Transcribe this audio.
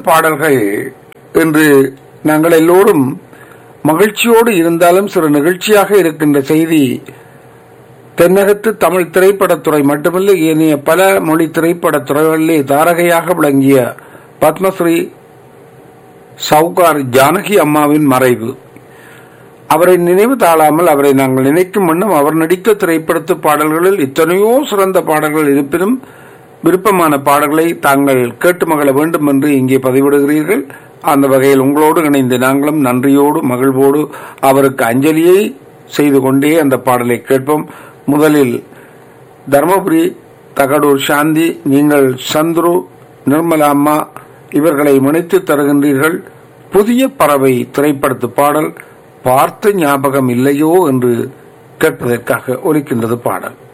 வரும் பாடல்கள் என்று நாங்கள் எல்லோரும் மகிழ்ச்சியோடு இருந்தாலும் சிறு நிகழ்ச்சியாக இருக்கின்ற செய்தி தென்னகத்து தமிழ் திரைப்படத்துறை மட்டுமல்ல ஏனைய பல மொழி திரைப்படத்துறைகளிலே தாரகையாக விளங்கிய பத்மஸ்ரீ சவுகார் ஜானகி அம்மாவின் மறைவு அவரை நினைவு தாழாமல் அவரை நாங்கள் நினைக்கும் வண்ணம் அவர் நடித்த திரைப்படத்து பாடல்களில் எத்தனையோ சிறந்த பாடல்கள் இருப்பினும் விருப்பமான பாடல்களை தாங்கள் கேட்டு மகள வேண்டும் என்று இங்கே பதிவிடுகிறீர்கள் அந்த வகையில் உங்களோடு இணைந்து நாங்களும் நன்றியோடு மகிழ்வோடு அவருக்கு அஞ்சலியை செய்து கொண்டே அந்த பாடலை கேட்போம் முதலில் தர்மபுரி தகடூர் சாந்தி நீங்கள் சந்துரு நிர்மலா அம்மா இவர்களை முனைத்து தருகின்றீர்கள் புதிய பறவை திரைப்படத்து பாடல் பார்த்த ஞாபகம் இல்லையோ என்று கேட்பதற்காக ஒலிக்கின்றது பாடல்